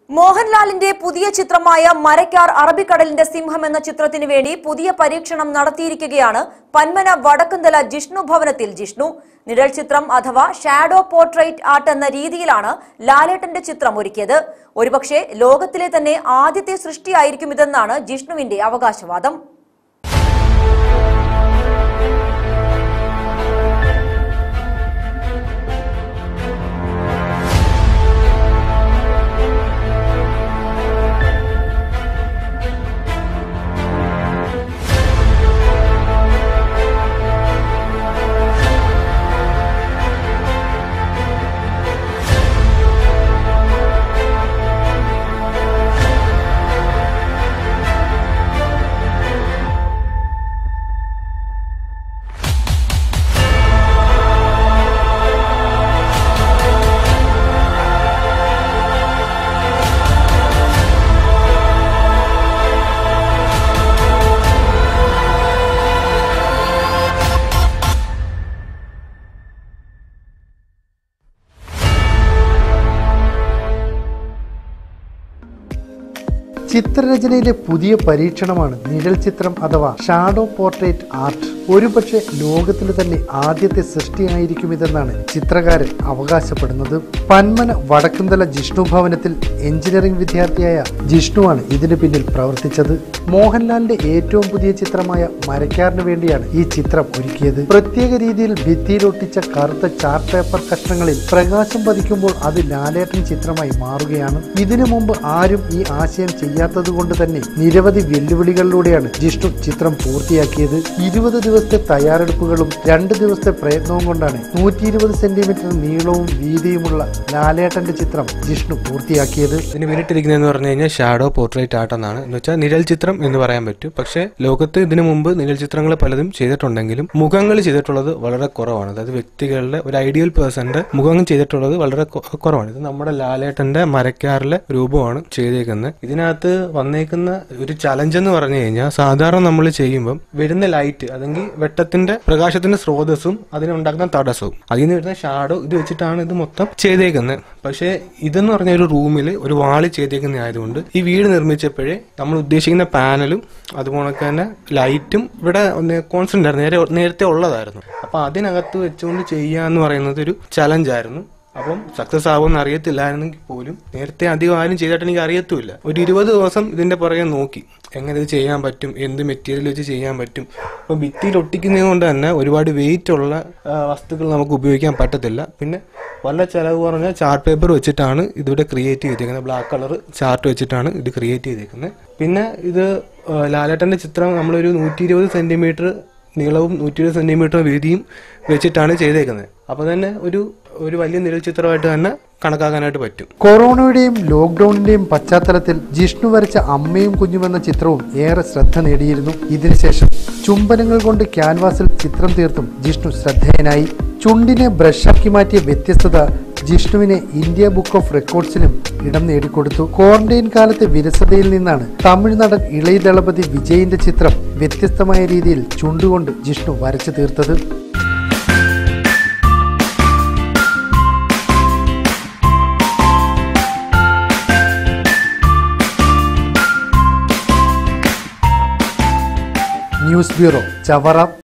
മോഹൻലാലിന്റെ പുതിയ ചിത്രമായ മരക്കാർ അറബിക്കടലിന്റെ സിംഹം എന്ന ചിത്രത്തിനു വേണ്ടി പുതിയ പരീക്ഷണം നടത്തിയിരിക്കുകയാണ് പന്മന വടക്കുന്തല ജിഷ്ണു ഭവനത്തിൽ ജിഷ്ണു നിഴൽ ചിത്രം അഥവാ ഷാഡോ പോർട്രേറ്റ് ആർട്ട് എന്ന രീതിയിലാണ് ലാലേട്ടന്റെ ചിത്രം ഒരുക്കിയത് ഒരുപക്ഷെ ലോകത്തിലെ തന്നെ ആദ്യത്തെ സൃഷ്ടിയായിരിക്കും ഇതെന്നാണ് ജിഷ്ണുവിന്റെ അവകാശവാദം ചിത്രരചനയിലെ പുതിയ പരീക്ഷണമാണ് നിഴൽ ചിത്രം അഥവാ ഷാഡോ പോർട്രേറ്റ് ആർട്ട് ഒരുപക്ഷെ ലോകത്തിലെ തന്നെ ആദ്യത്തെ സൃഷ്ടിയായിരിക്കും ഇതെന്നാണ് ചിത്രകാരൻ അവകാശപ്പെടുന്നത് പന്മന വടക്കുന്തല ജിഷ്ണു ഭവനത്തിൽ എഞ്ചിനീയറിംഗ് വിദ്യാർത്ഥിയായ ജിഷ്ണുവാണ് ഇതിന് പിന്നിൽ പ്രവർത്തിച്ചത് മോഹൻലാലിന്റെ ഏറ്റവും പുതിയ ചിത്രമായ മരക്കാറിന് വേണ്ടിയാണ് ഈ ചിത്രം ഒരുക്കിയത് പ്രത്യേക രീതിയിൽ ഭിത്തിയിലൊട്ടിച്ച കറുത്ത ചാർട്ട് പേപ്പർ കഷ്ണങ്ങളിൽ പ്രകാശം പതിക്കുമ്പോൾ അത് ലാലേട്ടൻ ചിത്രമായി മാറുകയാണ് ഇതിനു മുമ്പ് ആരും ഈ ആശയം ചെയ്യാത്തത് കൊണ്ട് തന്നെ നിരവധി വെല്ലുവിളികളിലൂടെയാണ് ജിഷ്ണു ചിത്രം പൂർത്തിയാക്കിയത് ഇരുപത് ദിവസത്തെ തയ്യാറെടുപ്പുകളും രണ്ട് ദിവസത്തെ പ്രയത്നവും കൊണ്ടാണ് നൂറ്റി ഇരുപത് സെന്റിമീറ്റർ നീളവും വീതിയുമുള്ള ലാലേട്ടന്റെ ചിത്രം ജിഷ്ണു പൂർത്തിയാക്കിയത് ഇതിന് വേണ്ടിയിട്ടിരിക്കുന്നതെന്ന് പറഞ്ഞു കഴിഞ്ഞാൽ ഷാഡോ പോർട്രേറ്റ് ആർട്ട് എന്നാണ് എന്ന് വെച്ചാൽ നിഴൽ ചിത്രം എന്ന് പറയാൻ പറ്റും പക്ഷേ ലോകത്ത് ഇതിനു മുമ്പ് നിഴൽ ചിത്രങ്ങൾ പലതും ചെയ്തിട്ടുണ്ടെങ്കിലും മുഖങ്ങൾ ചെയ്തിട്ടുള്ളത് വളരെ കുറവാണ് അതായത് വ്യക്തികളുടെ ഒരു ഐഡിയൽ പേഴ്സന്റെ മുഖം ചെയ്തിട്ടുള്ളത് വളരെ കൊ- കുറവാണ് ഇത് നമ്മുടെ ലാലേട്ടന്റെ മരക്കാറിലെ രൂപമാണ് ചെയ്തേക്കുന്നത് ഇതിനകത്ത് വന്നേക്കുന്ന ഒരു ചലഞ്ച് എന്ന് പറഞ്ഞു കഴിഞ്ഞാൽ സാധാരണ നമ്മൾ ചെയ്യുമ്പം വരുന്ന ലൈറ്റ് അല്ലെങ്കിൽ വെട്ടത്തിന്റെ പ്രകാശത്തിന്റെ സ്രോതസ്സും അതിനുണ്ടാക്കുന്ന തടസ്സവും അതിൽ നിന്ന് വരുന്ന ഷാഡോ ഇത് വെച്ചിട്ടാണ് ഇത് മൊത്തം ചെയ്തേക്കുന്നത് പക്ഷേ ഇതെന്ന് പറഞ്ഞ ഒരു റൂമിൽ ഒരു വാള് ചെയ്തേക്കുന്ന ആയതുകൊണ്ട് ഈ വീട് നിർമ്മിച്ചപ്പോഴേ നമ്മൾ ഉദ്ദേശിക്കുന്ന പാനലും അതുപോലെ തന്നെ ലൈറ്റും ഇവിടെ കോൺസ്റ്റന്റ് ആയിരുന്നു നേരെ നേരത്തെ ഉള്ളതായിരുന്നു അപ്പൊ അതിനകത്ത് വെച്ചുകൊണ്ട് ചെയ്യാന്ന് പറയുന്നത് ഒരു ചലഞ്ചായിരുന്നു അപ്പം സക്സസ് ആവുമെന്ന് അറിയത്തില്ലായിരുന്നെങ്കിൽ പോലും നേരത്തെ അധികം ആരും ചെയ്തിട്ട് എനിക്ക് അറിയത്തുമില്ല ഒരു ഇരുപത് ദിവസം ഇതിന്റെ പുറകെ നോക്കി എങ്ങനെ ഇത് ചെയ്യാൻ പറ്റും എന്ത് മെറ്റീരിയൽ വെച്ച് ചെയ്യാൻ പറ്റും അപ്പൊ ഭിത്തിയിൽ ഒട്ടിക്കുന്നത് കൊണ്ട് തന്നെ ഒരുപാട് വെയിറ്റ് ഉള്ള ആ, വസ്തുക്കൾ നമുക്ക് ഉപയോഗിക്കാൻ പറ്റത്തില്ല പിന്നെ വല്ല ചിലവ് പറഞ്ഞാൽ ചാർട്ട് പേപ്പർ വെച്ചിട്ടാണ് ഇതിവിടെ ക്രിയേറ്റ് ചെയ്തേക്കുന്നത് ബ്ലാക്ക് കളർ ചാർട്ട് വെച്ചിട്ടാണ് ഇത് ക്രിയേറ്റ് ചെയ്തേക്കുന്നത് പിന്നെ ഇത് ആ, ലാലേട്ടന്റെ ചിത്രം നമ്മളൊരു നൂറ്റി ഇരുപത് സെന്റിമീറ്റർ നീളവും നൂറ്റി ഇരുപത് സെന്റിമീറ്റർ വീതിയും വെച്ചിട്ടാണ് ചെയ്തേക്കുന്നത് അപ്പൊ തന്നെ ഒരു ഒരു വലിയ നിഴൽ ചിത്രമായിട്ട് തന്നെ കണക്കാക്കാനായിട്ട് പറ്റും കൊറോണയുടെയും ലോക്ക്ഡൌണിന്റെയും പശ്ചാത്തലത്തിൽ ജിഷ്ണു വരച്ച അമ്മയും കുഞ്ഞും എന്ന ചിത്രവും ഏറെ ശ്രദ്ധ നേടിയിരുന്നു ഇതിനുശേഷം ചുംബനങ്ങൾ കൊണ്ട് ക്യാൻവാസിൽ ചിത്രം തീർത്തും ജിഷ്ണു ശ്രദ്ധേയനായി ചുണ്ടിനെ ബ്രഷാക്കി മാറ്റിയ വ്യത്യസ്തത ജിഷ്ണുവിനെ ഇന്ത്യ ബുക്ക് ഓഫ് റെക്കോർഡ്സിലും ഇടം നേടിക്കൊടുത്തു ക്വാറന്റൈൻ കാലത്തെ വിരസതയിൽ നിന്നാണ് തമിഴ് നടൻ ഇളയ ദളപതി വിജയിന്റെ ചിത്രം വ്യത്യസ്തമായ രീതിയിൽ ചുണ്ടുകൊണ്ട് ജിഷ്ണു വരച്ചു തീർത്തത് ന്യൂസ് ബ്യൂറോ ചവറ